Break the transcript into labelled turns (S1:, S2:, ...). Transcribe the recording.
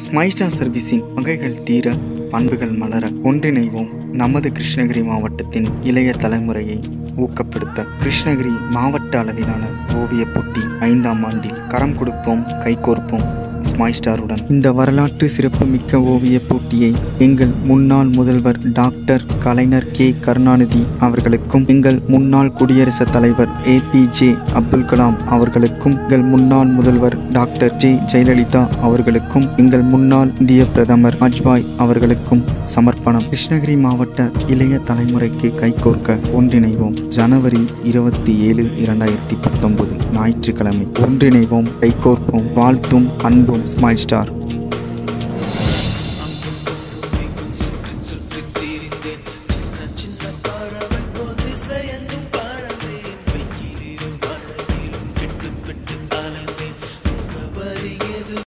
S1: ஸ்மைஸ்டா சர்வீஸின் வகைகள் தீர பண்புகள் மலர ஒன்றிணைவோம் நமது கிருஷ்ணகிரி மாவட்டத்தின் இளைய தலைமுறையை ஊக்கப்படுத்த கிருஷ்ணகிரி மாவட்ட அளவிலான ஓவியப் போட்டி ஐந்தாம் ஆண்டில் கரம் கொடுப்போம் கைகோர்ப்போம் ஸ்மைஸ்டாருடன் இந்த வரலாற்று சிறப்புமிக்க ஓவியப் போட்டியை எங்கள் முன்னாள் முதல்வர் டாக்டர் கலைஞர் கே கருணாநிதி அவர்களுக்கும் எங்கள் முன்னாள் குடியரசுத் தலைவர் A P J Abdul Kalam அவர்களுக்கும் எங்கள் முன்னாள் முதல்வர் டாக்டர் ஜே ஜெயலலிதா அவர்களுக்கும் எங்கள் முன்னாள் இந்திய பிரதமர் வாஜ்பாய் அவர்களுக்கும் சமர்ப்பணம் கிருஷ்ணகிரி மாவட்ட இளைய தலைமுறைக்கு கைகோர்க்க ஒன்றிணைவோம் ஜனவரி இருபத்தி ஏழு இரண்டாயிரத்தி பத்தொன்பது ஞாயிற்றுக்கிழமை ஒன்றிணைவோம் கைகோர்ப்போம் வாழ்த்தும் அன்பும் ஸ்மைல் ஸ்டார்